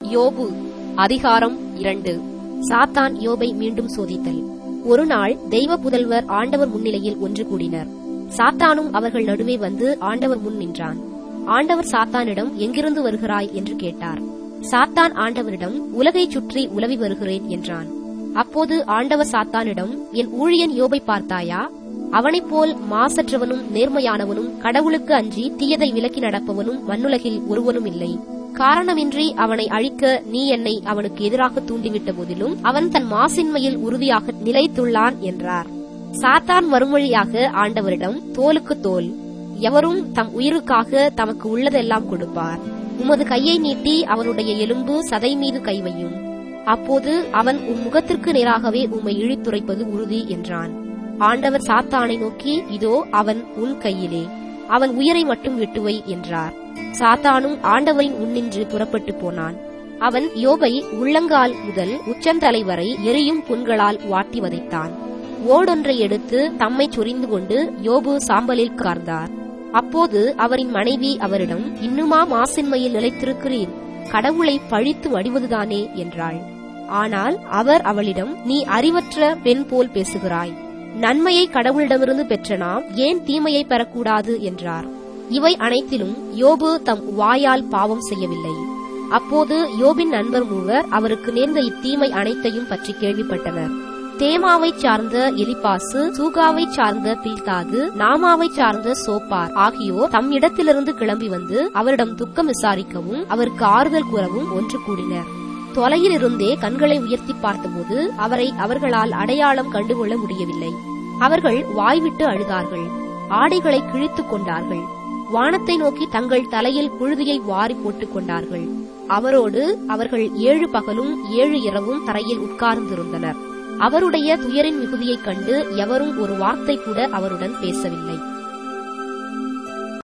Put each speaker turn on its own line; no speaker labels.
யோபு அதிகாரம் இரண்டு சாத்தான் யோபை மீண்டும் சோதித்தல் ஒரு நாள் தெய்வ புதல்வர் ஆண்டவர் முன்னிலையில் ஒன்று கூடினர் சாத்தானும் அவர்கள் நடுவே வந்து ஆண்டவர் முன் நின்றான் ஆண்டவர் சாத்தானிடம் எங்கிருந்து வருகிறாய் என்று கேட்டார் சாத்தான் ஆண்டவரிடம் உலகைச் சுற்றி உலவி வருகிறேன் என்றான் அப்போது ஆண்டவர் சாத்தானிடம் என் ஊழியன் யோபை பார்த்தாயா அவனைப் போல் மாசற்றவனும் நேர்மையானவனும் கடவுளுக்கு அஞ்சி தீயதை விலக்கி நடப்பவனும் மண்ணுலகில் ஒருவனும் இல்லை காரணமின்றி அவனை அழிக்க நீ என்னை அவனுக்கு எதிராக தூண்டிவிட்ட போதிலும் அவன் தன் மாசின்மையில் உறுதியாக நிலைத்துள்ளான் என்றார் சாத்தான் மறுமொழியாக ஆண்டவரிடம் தோலுக்கு தோல் எவரும் தம் உயிருக்காக தமக்கு உள்ளதெல்லாம் கொடுப்பார் உமது கையை நீட்டி அவனுடைய எலும்பு சதை மீது கை வையும் அப்போது அவன் உம் முகத்திற்கு நேராகவே உம்மை இழித்துரைப்பது உறுதி என்றான் ஆண்டவர் சாத்தானை நோக்கி இதோ அவன் உன் கையிலே அவன் உயிரை மட்டும் விட்டுவை என்றார் சாத்தானும் ஆண்டவரின் முன்னின்று புறப்பட்டு போனான் அவன் யோபை உள்ளங்கால் முதல் உச்சந்தலை வரை எரியும் புண்களால் வாட்டி வதைத்தான் ஓடொன்றை எடுத்து தம்மை சொரிந்து கொண்டு யோபு சாம்பலில் கார்ந்தார் அப்போது அவரின் மனைவி அவரிடம் இன்னுமா மாசின்மையில் நிலைத்திருக்கிறீர் கடவுளை பழித்து வடிவதுதானே என்றாள் ஆனால் அவர் அவளிடம் நீ அறிவற்ற பெண் போல் பேசுகிறாய் நன்மையை கடவுளிடமிருந்து பெற்ற நாம் ஏன் தீமையை பெறக்கூடாது என்றார் இவை அனைத்திலும் யோபு தம் வாயால் பாவம் செய்யவில்லை அப்போது யோபின் நண்பர் மூவர் அவருக்கு நேர்ந்த இத்தீமை அனைத்தையும் பற்றி கேள்விப்பட்டனர் தேமாவைச் சார்ந்த எலிபாசு சூகாவைச் சார்ந்த பில்தாது நாமாவைச் சார்ந்த சோப்பார் ஆகியோர் தம் இடத்திலிருந்து கிளம்பி வந்து அவரிடம் துக்கம் விசாரிக்கவும் அவருக்கு ஆறுதல் கூறவும் ஒன்று கூடினர் தொலையில் இருந்தே கண்களை உயர்த்தி பார்த்தபோது அவரை அவர்களால் அடையாளம் கண்டுகொள்ள முடியவில்லை அவர்கள் வாய்விட்டு அழுதார்கள் ஆடைகளை கிழித்துக் கொண்டார்கள் வானத்தை நோக்கி தங்கள் தலையில் புழுதியை வாரி போட்டுக் கொண்டார்கள் அவரோடு அவர்கள் ஏழு பகலும் ஏழு இரவும் தரையில் உட்கார்ந்திருந்தனர் அவருடைய துயரின் மிகுதியைக் கண்டு எவரும் ஒரு வார்த்தை கூட அவருடன் பேசவில்லை